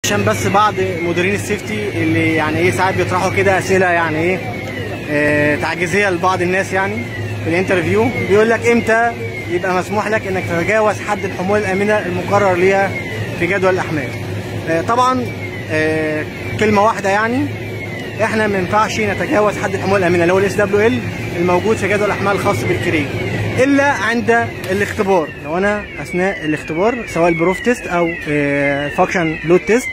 عشان بس بعض مديرين السيفتي اللي يعني ايه ساعات بيطرحوا كده اسئله يعني ايه آه تعجيزيه لبعض الناس يعني في الانترفيو بيقول لك امتى يبقى مسموح لك انك تتجاوز حد الحمول الامنه المقرر ليها في جدول الاحمال آه طبعا آه كلمه واحده يعني احنا ما ينفعش نتجاوز حد الحمول الامنه اللي هو الاس دبليو ال الموجود في جدول الاحمال الخاص بالكريم الا عند الاختبار لو انا اثناء الاختبار سواء البروف تيست او فاكشن لود تيست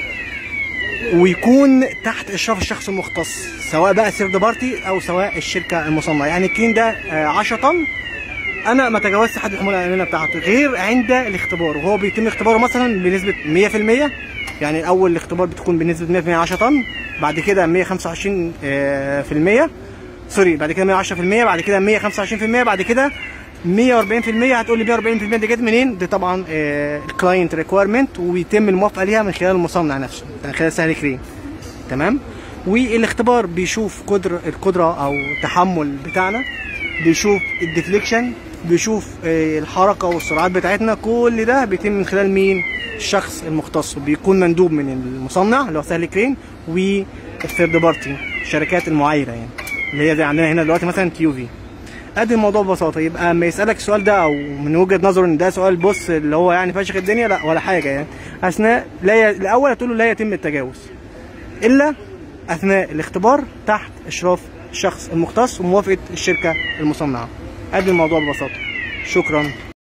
ويكون تحت اشراف الشخص المختص سواء بقى ثيرد بارتي او سواء الشركه المصنعه يعني الكين ده 10 طن انا ما تجاوزت حد الحموله الامنه بتاعته غير عند الاختبار وهو بيتم اختباره مثلا بنسبه 100% يعني اول الاختبار بتكون بنسبه 100% 10 طن بعد كده 125 في المية سوري بعد كده 110% بعد كده 125% بعد كده 140% هتقول لي 140% دي جت منين؟ دي طبعا الكلاينت ريكويرمنت وبيتم الموافقه ليها من خلال المصنع نفسه من خلال سهل كريم تمام؟ والاختبار بيشوف قدر القدره او التحمل بتاعنا بيشوف الديفليكشن بيشوف الحركه والسرعات بتاعتنا كل ده بيتم من خلال مين؟ الشخص المختص بيكون مندوب من المصنع اللي هو سهل كريم والثيرد بارتي الشركات المعايره يعني اللي هي زي عندنا هنا دلوقتي مثلا كيو في ادي الموضوع ببساطه يبقى اما يسالك السؤال ده او من وجهه نظره ان ده سؤال بص اللي هو يعني فشخ الدنيا لا ولا حاجه يعني اثناء لا ي... الاول هتقول له لا يتم التجاوز الا اثناء الاختبار تحت اشراف الشخص المختص وموافقه الشركه المصنعه ادي الموضوع ببساطه شكرا